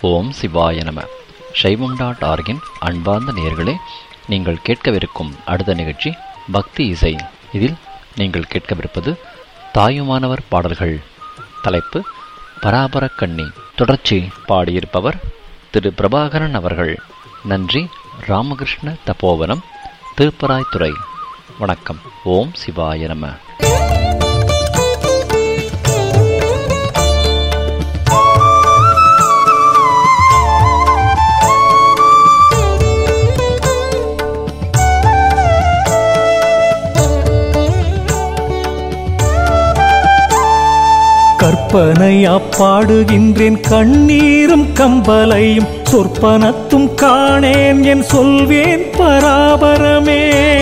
ஓம் சிவாய நம சைவம் டாட் ஆர்கின் அன்பார்ந்த நேயர்களே நீங்கள் கேட்கவிருக்கும் அடுத்த நிகழ்ச்சி பக்தி இசை இதில் நீங்கள் கேட்கவிருப்பது தாயுமானவர் பாடல்கள் தலைப்பு பராபரக் கண்ணி தொடர்ச்சி பாடியிருப்பவர் திரு பிரபாகரன் அவர்கள் நன்றி ராமகிருஷ்ண தபோவனம் திருப்பராய்த்துறை வணக்கம் ஓம் சிவாய நம கற்பனையா பாடுகின்றேன் கண்ணீரும் கம்பலையும் சொற்பனத்தும் காணேன் என் சொல்வேன் பராபரமே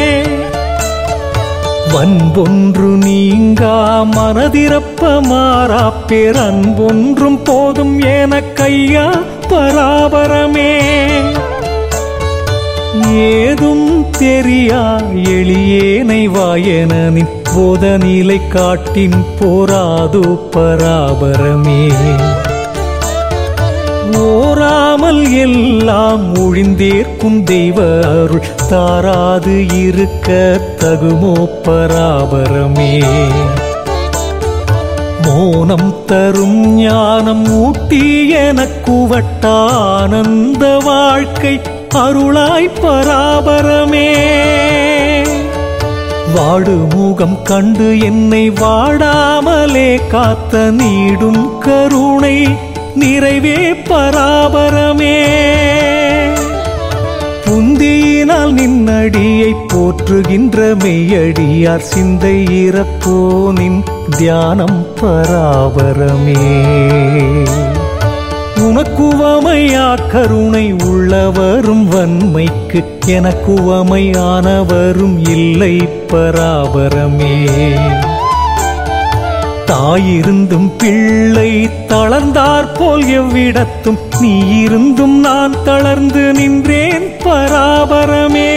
வன்பொன்று நீங்கா மனதிறப்ப மாறா பேரன்பொன்றும் போதும் என கையா பராபரமே ஏதும் தெரியா எளியேனை வாயன நின் போதநிலை காட்டின் போராது பராபரமே ஓராமல் எல்லாம் ஒழிந்தேற்கும் தெய்வ அருள் தாராது இருக்க தகுமோ பராபரமே மோனம் தரும் ஞானம் ஊட்டி எனக்கு வட்டானந்த வாழ்க்கை அருளாய் பராபரமே வாடு முகம் கண்டு என்னை வாடாமலே காத்த நீடும் கருணை நிறைவே பராபரமே புந்தியினால் நின்னடியை போற்றுகின்ற மெய்யடியார் சிந்தை இறப்போ நின் தியானம் பராபரமே உனக்குவமையா கருணை உள்ளவரும் வன்மைக்கு எனக்குவமையானவரும் இல்லை பராபரமே தாயிருந்தும் பிள்ளை தளர்ந்தார் போல் எவ்விடத்தும் நீ இருந்தும் நான் தளர்ந்து நின்றேன் பராபரமே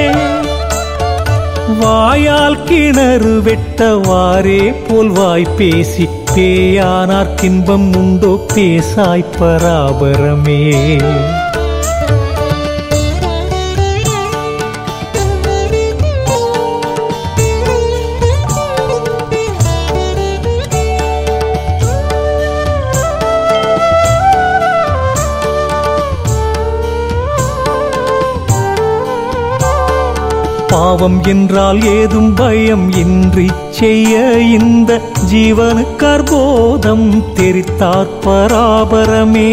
வாயால் கிணறு வெட்டவாரே போல் வாய் பேசி பேயானார்க்கின்பம் உண்டோ பேசாய் பராபரமே பாவம் என்றால் ஏதும் பயம் இன்றி செய்ய இந்த ஜீவனுக்கார் போதம் தெரித்தார் பராபரமே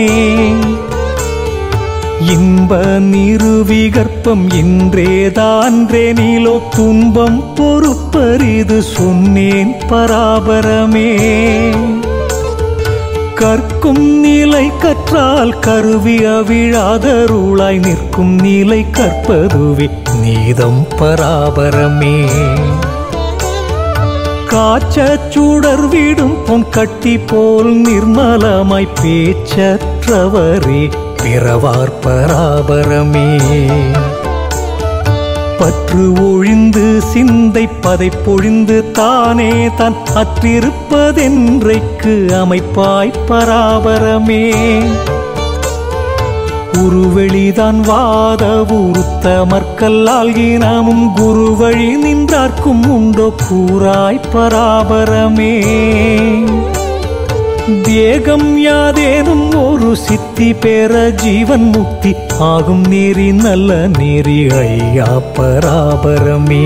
இன்ப நிறுவிகற்பம் இன்றேதான்றே நீலோ துன்பம் பொறுப்பரிது சொன்னேன் பராபரமே கற்கும் நிலை கற்றால் கருவி அவிழாதருளாய் நிற்கும் நிலை கற்பதுவே நீதம் பராபரமே காச்சச் சுடர் விடும் பொன் கட்டி போல் நிர்மலமாய் பேச்சற்றவரே பிறவார் பராபரமே பற்று ஒழிந்து சிந்தை பதை பொழிந்து தானே தான் அற்றிருப்பதென்றைக்கு அமைப்பாய் பராபரமே உருவெளிதான் வாத உருத்த மற்கல்லால் இனமும் குரு வழி நின்றார்க்கும் உண்டோ கூறாய் பராபரமே தேகம் யாதேனும் ஒரு சித்தி பெற ஜீவன் முக்தி ஆகும் நேரி நல்ல நேரி ஐயா பராபரமே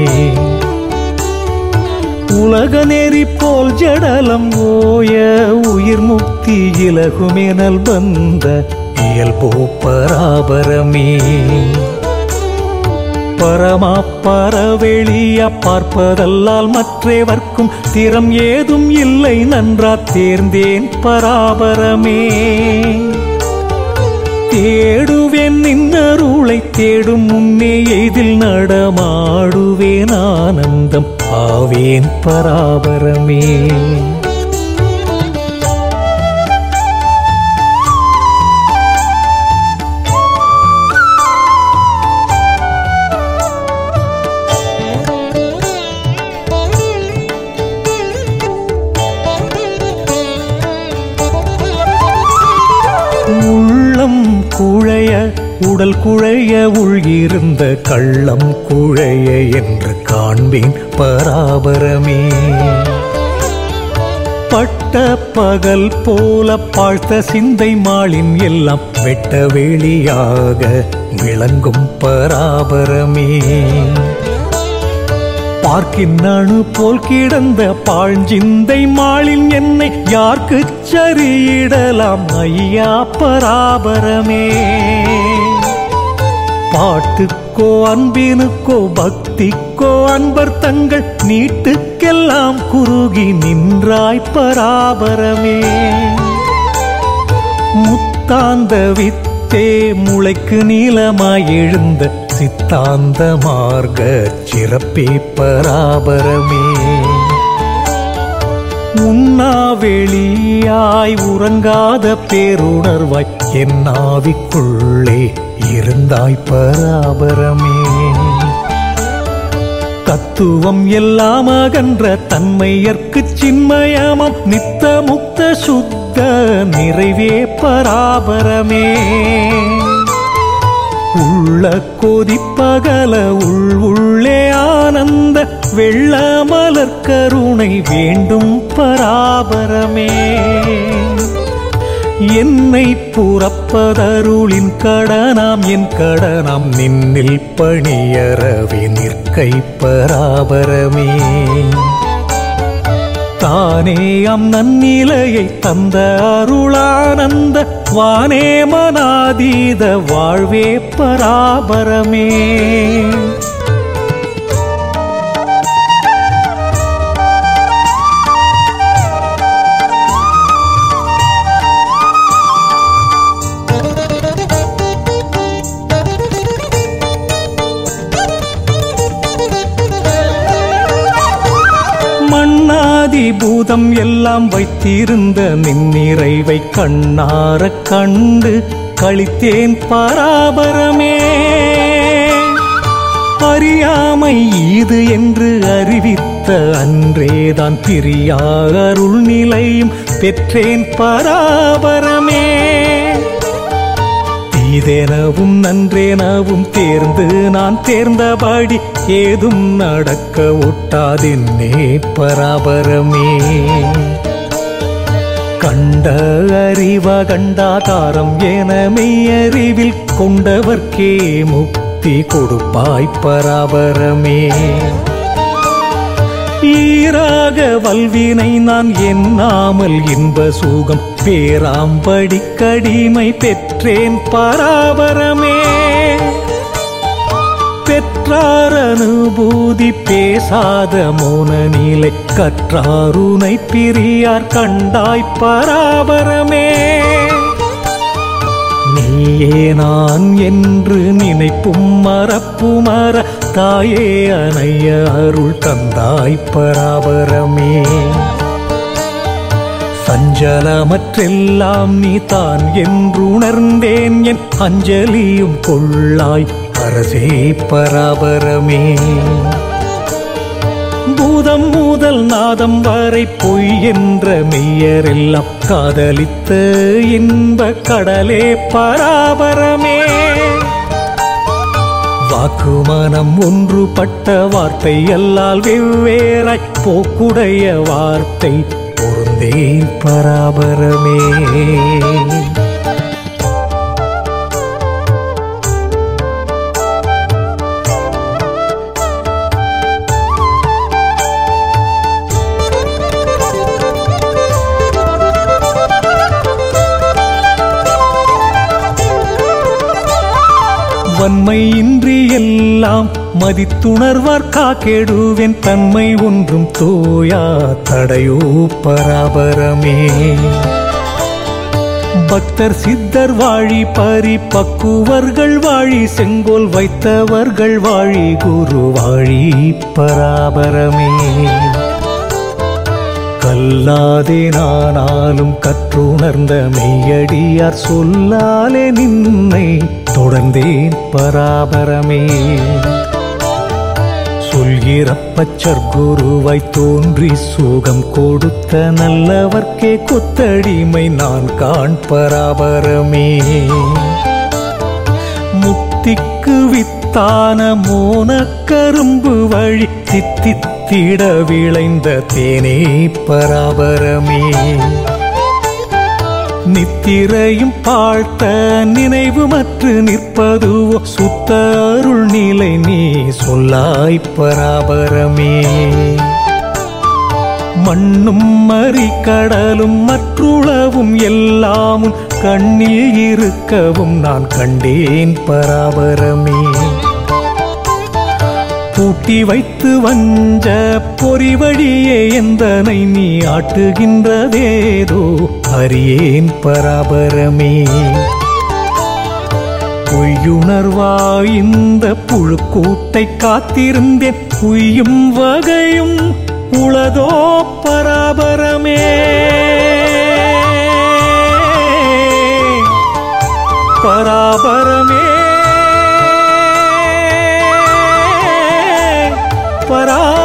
உலக நெறி போல் ஜடலம் ஓய உயிர் முக்தி இலகுமெனல் வந்த இயல்போ பராபரமே பரமா பரவெளியா பார்ப்பதல்லால் மற்றேவர்க்கும் திறம் ஏதும் இல்லை நன்றா தேர்ந்தேன் பராபரமே தேடுவேன் நின்னருளை தேடும் முன்னே எதில் நடமாடுவேன் ஆனந்தம் ஆவேன் பராபரமே உள்ளம் குழைய உடல் குழைய உள்கிருந்த கள்ளம் குழைய என்று காண்பேன் பராபரமே பட்ட பகல் போல பாழ்த்த சிந்தை மாளின் எல்லாம் வெட்ட வெளியாக விளங்கும் பராபரமே பார்க்கின்னணு போல் கிடந்த பாழ்ஞ்சிந்தை மாளின் என்னை யார்க்கு சரியிடலாம் ஐயா பராபரமே பாட்டுக்கோ அன்பினுக்கோ பக்திக்கோ அன்பர் தங்கள் நீட்டுக்கெல்லாம் குறுகி நின்றாய் பராபரமே முத்தாந்த வித்தே முளைக்கு நீளமாய் எழுந்த சித்தாந்த மார்க்க சிறப்பே பராபரமே உண்ணாவெளியாய் உறங்காத பேருணர்வாய் என்னாவிக்குள்ளே இருந்தாய் பராபரமே தத்துவம் எல்லாம் அகன்ற தன்மையற்கு சின்மயமம் நித்த முக்த சுத்த நிறைவே பராபரமே உள்ள கொதிப்பகல உள் உள்ளே ஆனந்த வெள்ள மலர் கருணை வேண்டும் பராபரமே என்னை புறப்பதருளின் கடனாம் என் கடனாம் நின்னில் பணியறவே நிற்கை பராபரமே தானே அம் நன்னிலையை தந்த அருளானந்த வானே மனாதீத வாழ்வே பராபரமே மண்ணாதி பூதம் எல்லாம் வைத்திருந்த நின்னிறைவை கண்ணார கண்டு கழித்தேன் பராபரமே அறியாமை இது என்று அறிவித்த அன்றேதான் பிரியா அருள் நிலையும் பெற்றேன் பராபரமே தீதெனவும் நன்றேனவும் தேர்ந்து நான் தேர்ந்தபடி ஏதும் நடக்க ஒட்டாதென்னே பராபரமே கண்ட அறிவ கண்டாதாரம் என மெய்யறிவில் கொண்டவர்க்கே முக்தி கொடுப்பாய் பராபரமே ஈராக வல்வினை நான் எண்ணாமல் இன்ப சுகம் பேராம்படி கடிமை பெற்றேன் பராபரமே பெற்றார் அனுபூதி பேசாத மோன நிலை கற்றாருனை பிரியார் கண்டாய் பராபரமே நீயே நான் என்று நினைப்பும் மறப்புமற தாயே அணைய அருள் தந்தாய் பராபரமே சஞ்சலமற்றெல்லாம் நீ தான் என்றுணர்ந்தேன் என் அஞ்சலியும் கொள்ளாய் அரசே பராபரமே பூதம் முதல் நாதம் வரை பொய் என்ற மெய்யரெல்லாம் காதலித்த இன்ப கடலே பராபரமே வாக்கு மனம் ஒன்றுபட்ட வார்த்தை அல்லால் வெவ்வேறாய் போக்குடைய வார்த்தை பொருந்தே பராபரமே வன்மை இன்றி எல்லாம் மதித்துணர்வார் காக்கெடுவேன் தன்மை ஒன்றும் தோயா தடையோ பராபரமே பக்தர் சித்தர் வாழி பரி பக்குவர்கள் வாழி செங்கோல் வைத்தவர்கள் வாழி குரு வாழி பராபரமே கல்லாதே நானாலும் கற்றுணர்ந்த மெய்யடியார் சொல்லாலே நின்னை தொடர்ந்தேன் பராபரமே சொல்கிற பச்சர் குருவாய் தோன்றி சுகம் கொடுத்த நல்லவர்க்கே கொத்தடிமை நான் காண் பராபரமே புத்திக்கு வித்தான மோனக்கரும்பு வழி தித்தித்திட விளைந்த தேனே பராபரமே நித்திரையும் பாழ்த்த நினைவு மற்று நிற்பதுவோ சுத்த அருள் நிலை நீ சொல்லாய் பராபரமே மண்ணும் மறி கடலும் மற்றுளவும் எல்லாமும் கண்ணில் இருக்கவும் நான் கண்டேன் பராபரமே பூட்டி வைத்து வஞ்ச பொறி வழியே எந்தனை நீ ஆட்டுகின்றதேதோ அறியேன் பராபரமே பொய்யுணர்வாய் இந்த புழுக்கூட்டை காத்திருந்தேன் உய்யும் வகையும் உளதோ பராபரமே பராபரமே பரா